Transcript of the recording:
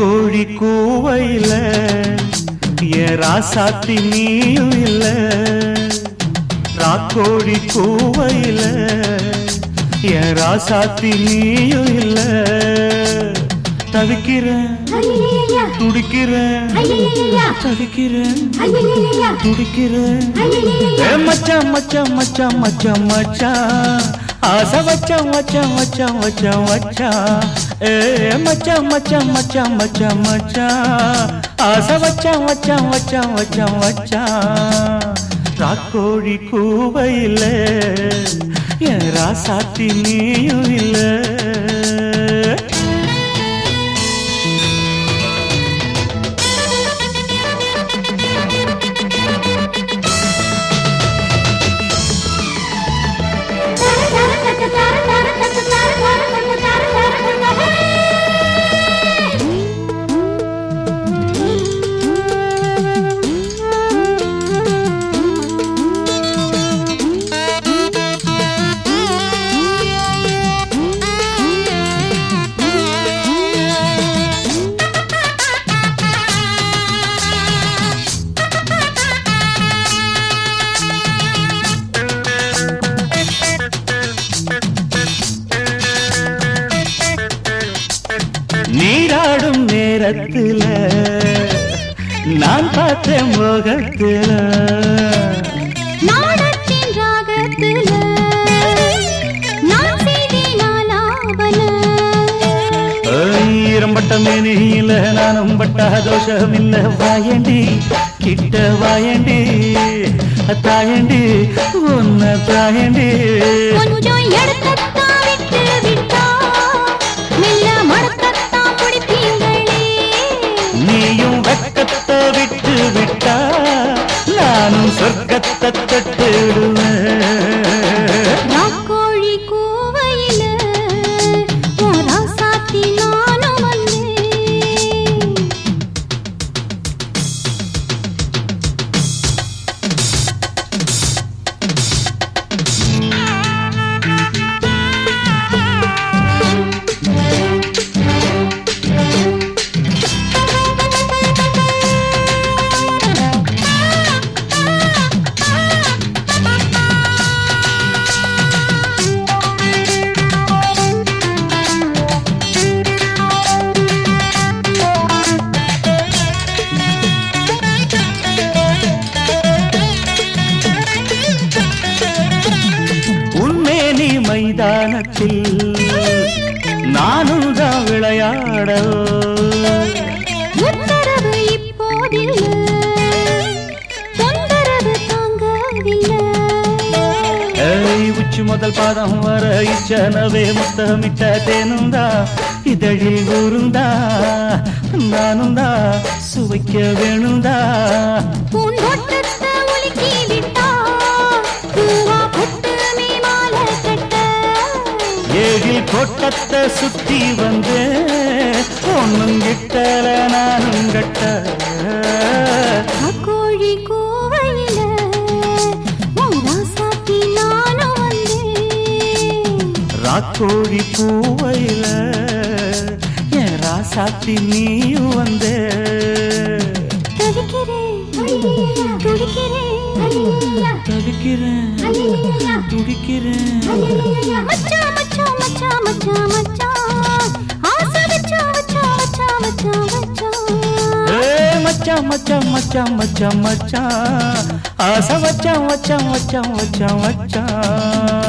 ராக்கோழி கூவையில என் ராசாத்தி நீயும் இல்ல ராக்கோழி கூவையில என் ராசாத்தி நீயும் இல்ல தவிக்கிறேன் ஐயையையா, துடிக்கிறேன் ஐயையையா, தவிக்கிறேன் ஐயையையா, துடிக்கிறேன் ஐயையையா. ஏ மச்சான் மச்சான் மச்சான் மச்சான் மச்சான் ஆசை வச்சான் வச்சான் வச்சான் வச்சான் வச்சான் ஏ மச்சான் மச்சான் மச்சான் மச்சான் மச்சான் ஆசை வச்சான் வச்சான் வச்சான் வச்சான் வச்சான் ராக்கோழி கூவையில் என் ராசாத்தி நீயும் இல்லை நீராடும் நேரத்துல நான் பார்த்தேன் முகத்துல நாடத்தின் ராகத்துல நான் செய்தேன் ஆலாபன. ஈரம்பட்ட மேனியில நானும் பட்ட தோஷம் இல்ல வாயண்டி கிட்ட வாயண்டி தாயண்டி உன்ன தாயண்டி கொஞ்சம் எடுக்கத்தான் விட்டு விட்டா, மெல்ல மடக்கத்தான் பிடிப்பீங்களே. நீயும் வெக்கத்தை விட்டு விட்டா நானும் சொர்க்கத்தை தட்டுடுவேன் ராக்கோழி கூவையில உன் ராசாத்தி நானும் வந்தேன். உன்மேனி மைதானத்தில் நானும் தான் விளையாட உத்தரவு இப்போதில்லை, தொந்தரவு தாங்கவில்லை. ஏய், உச்சி முதல் பாதம் வர இச்சனவே முத்தமிட்ட தேனுந்தா இதழில் ஊருந்தா நானும் தான் சுவைக்க வேணுந்தா பூந்தோட்டத்தை உலுக்கி விட்டா, பூவா பொட்டுமே மாலை கட்ட. ஏழில் கோட்டத்தை சுத்தி வந்து ஒன்னும் கிட்டல நானும் கட்ட கோழி கூவையில உன் ராசாத்தி நானும் வந்தேன். ராக்கோழி பூவையில என் ராசாத்தி நீயும் வந்து தவிக்கிறேன், துடிக்கிறேன். தவிக்கிறேன் துடிக்கிறேன் மச்சான், மச்சான், மச்சான், மச்சான், மச்சான். ஆசை வச்சான், வச்சான், வச்சான், வச்சான், வச்சான். ஏய் மச்சான் மச்சான் மச்சான் மச்சான் மச்சான் ஆசை வச்சான் வச்சான் வச்சான் வச்சான் வச்சான்